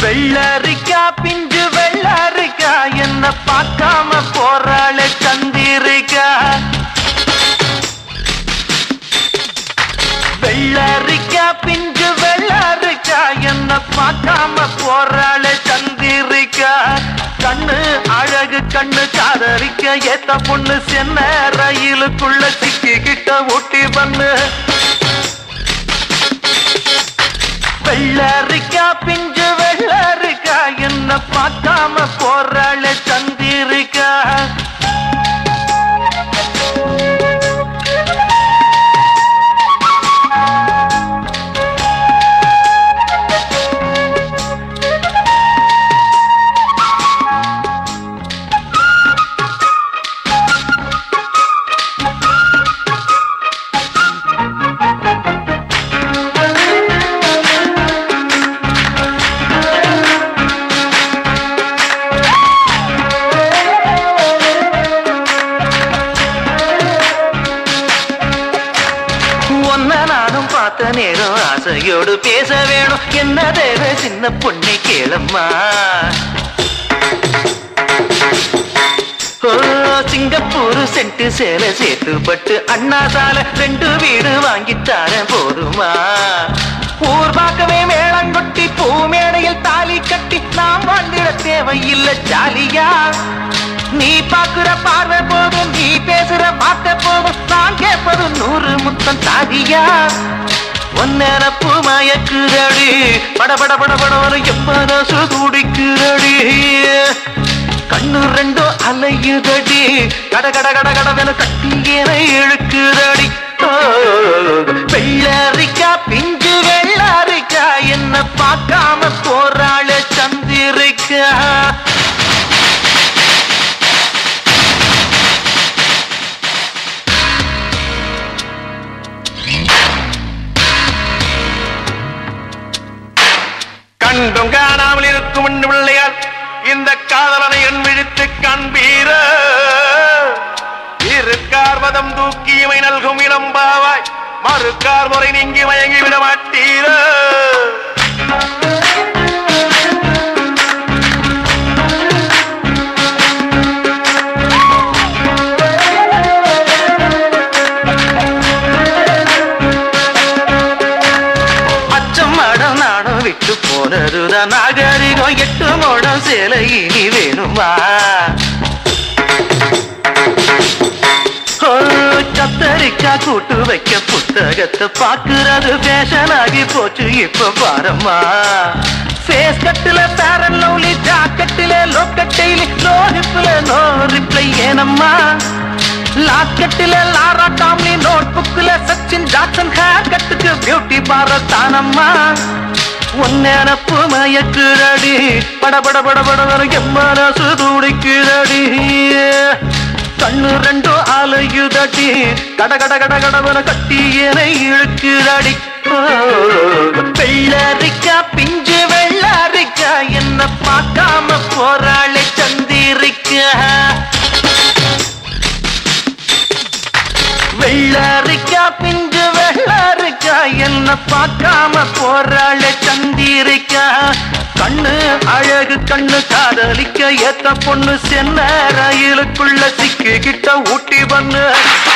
வெள்ளரிக்கா பிஞ்சு வெள்ளரிக்கா என்ன பார்க்காம போறாளே சந்திரிக்கா வெள்ளரிக்கா பிஞ்சு வெள்ளரிக்கா என்ன பார்க்காம போறாளே சந்திரிக்கா கண்ணு அழகு கண்ணு காதரிக்க ஏத்த பொண்ணு சென்ன ரயிலுக்குள்ள சிக்கிக்கிட்ட ஊட்டி பண்ணு வெள்ளரிக்கா பிஞ்சு வெள்ளரிக்கா என்ன பார்க்காம போறாளே சந்திரிக்கா ஒன்ன நானும் பார்த்த நேரம் ஆசையோடு பேச வேணும் என்ன தேவை சின்ன பொண்ணை கேளம்மா ஓ, சிங்கப்பூர் சென்ட்டு சேலை சேர்த்துப்பட்டு அண்ணா சாலை ரெண்டு வீடு வாங்கித்தார போதுமா ஊர் பார்க்கவே மேளங்கொட்டி பூ மேடையில் தாலி கட்டி நாம் வாழ்ந்திட தேவையில்லை ஜாலியா நீ பாக்குற பார்வை போதும் நீ பேசுற வார்த்தை போதும் நான் கேட்பது நூறு முத்தம் தாதியா ஒன்னரப்பு மயக்குதடி பட பட பட பட வரும் எப்பதாசு துடிக்குதடி கண்ணு ரெண்டும் அலையுதடி கட கட கட கடவென கட்டியன இழுக்குதடி ஓ, வெள்ளரிக்கா பிஞ்சு வெள்ளரிக்கா என்ன பார்க்காம போறாள சந்திரிக்கா கண்டும் காணாமல் இருக்கும் என் பிள்ளையார் இந்த காதலனை என் விழித்து காண்பீர இருக்கார் மதம் தூக்கி இமை நல்கும் இளம்பாவாய் மறுக்கார் முறை நீங்கி மயங்கி விட மாட்டீர அச்சம் மடம் நாடம் விட்டு போனதுதான் நாகரிகம் எட்டு மோடம் சேலை இனி வேணுமா ஓ, கத்தரிக்கா கூட்டு வைக்க புத்தகத்தை பாக்குறது ஃபேஷன் ஆகி போச்சு இப்ப பாரம்மா ஃபேஸ் கட்டுல பேரன் லவ்லி ஜாக்கெட்டில லோக்கட்டையில நோ ஹிப்ல நோ ரிப்ளை ஏனம்மா லாக்கெட்டில லாரா டாம்லி நோட் புக்ல சச்சின் ஜாக்சன் ஹேர் கட்டுக்கு பியூட்டி பாரத் தானம்மா உன்னெனப்பு மயக்குதடி பட பட பட பட பட எம்மனசு துடிக்குதடி கண்ணு ரெண்டும் அலையுதடி கட கட கட கடவன கட்டி என இழுக்குதடி ஓ, வெள்ளரிக்கா பிஞ்சு வெள்ளரிக்கா என்ன பார்க்காம போறாளே சந்திரிக்கா வெள்ளரிக்கா பிஞ்சு வெள்ளரிக்கா என்ன பார்க்காம போறாளே சந்திரிக்கா கண்ணு அழகு கண்ணு காதலிக்க ஏத்த பொண்ணு சென்ன ரயிலுக்குள்ள சிக்கிக்கிட்ட ஊட்டி பண்ணு